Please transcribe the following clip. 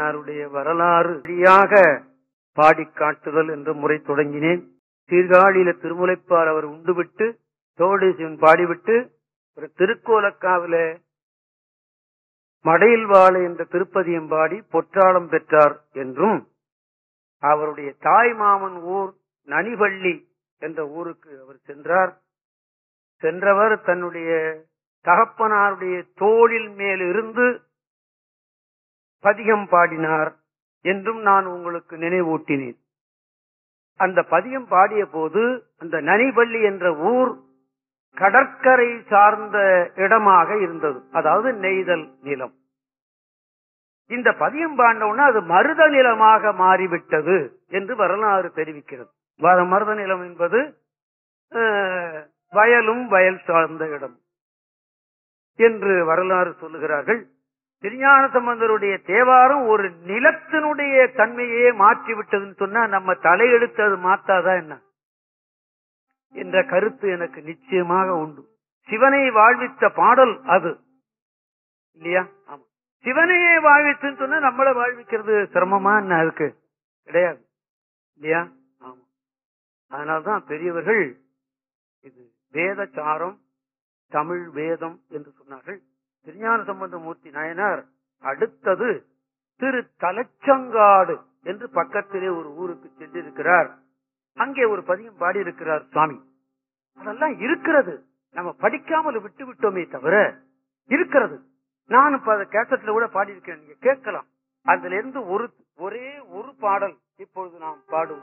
அவருடைய வரலாறு வழியாக பாடி காட்டுதல் என்ற முறை தொடங்கினேன் சீர்காழியில திருமுலைப்பால் அவர் உண்டுவிட்டு தோடு சிவன் பாடிவிட்டு ஒரு திருக்கோலக்காவில மடையில் வாழ என்ற திருப்பதியம் பாடி பொற்றாளம் பெற்றார் என்றும் அவருடைய தாய் மாமன் ஊர் நனிவள்ளி என்ற ஊருக்கு அவர் சென்றார் சென்றவர் தன்னுடைய தகப்பனாருடைய தோளில் மேல் இருந்து பதிகம் பாடினார் என்றும் நான் உங்களுக்கு நினைவூட்டினேன் அந்த பதியம் பாடிய போது அந்த நனிவள்ளி என்ற ஊர் கடற்கரை சார்ந்த இடமாக இருந்தது அதாவது நெய்தல் நிலம் இந்த பதியம் பாண்டவுடனே அது மருத நிலமாக மாறிவிட்டது என்று வரலாறு தெரிவிக்கிறது வ- மருத நிலம் என்பது அஹ், வயலும் வயல் சார்ந்த இடம் என்று வரலாறு சொல்லுகிறார்கள் திருஞான சம்பந்தருடைய தேவாரம் ஒரு நிலத்தினுடைய தன்மையே மாற்றி விட்டதுன்னு சொன்னா நம்ம தலையெடுத்து அது மாத்தாதா என்ன என்ற கருத்து எனக்கு நிச்சயமாக உண்டு சிவனை வாழ்வித்த பாடல் அது இல்லையா ஆமா சிவனையே வாழ்வித்துன்னு சொன்னா நம்மளை வாழ்விக்கிறது சிரமமா என்ன அதுக்கு கிடையாது இல்லையா ஆமா அதனால்தான் பெரியவர்கள் இது வேதச்சாரம் தமிழ் வேதம் என்று சொன்னார்கள் திருஞான சம்பந்தமூர்த்தி நாயனார் அடுத்தது திரு தலைச்சங்காடு என்று பக்கத்திலே ஒரு ஊருக்கு சென்றிருக்கிறார் அங்கே ஒரு பதியம் பாடியிருக்கிறார் சுவாமி அதெல்லாம் இருக்கிறது நம்ம படிக்காமல் விட்டு விட்டோமே தவிர இருக்கிறது நான் இப்ப அதை கேசட்ல கூட பாடியிருக்கேன் நீங்க கேட்கலாம் அதுல இருந்து ஒரு ஒரே ஒரு பாடல் இப்பொழுது நாம் பாடுவோம்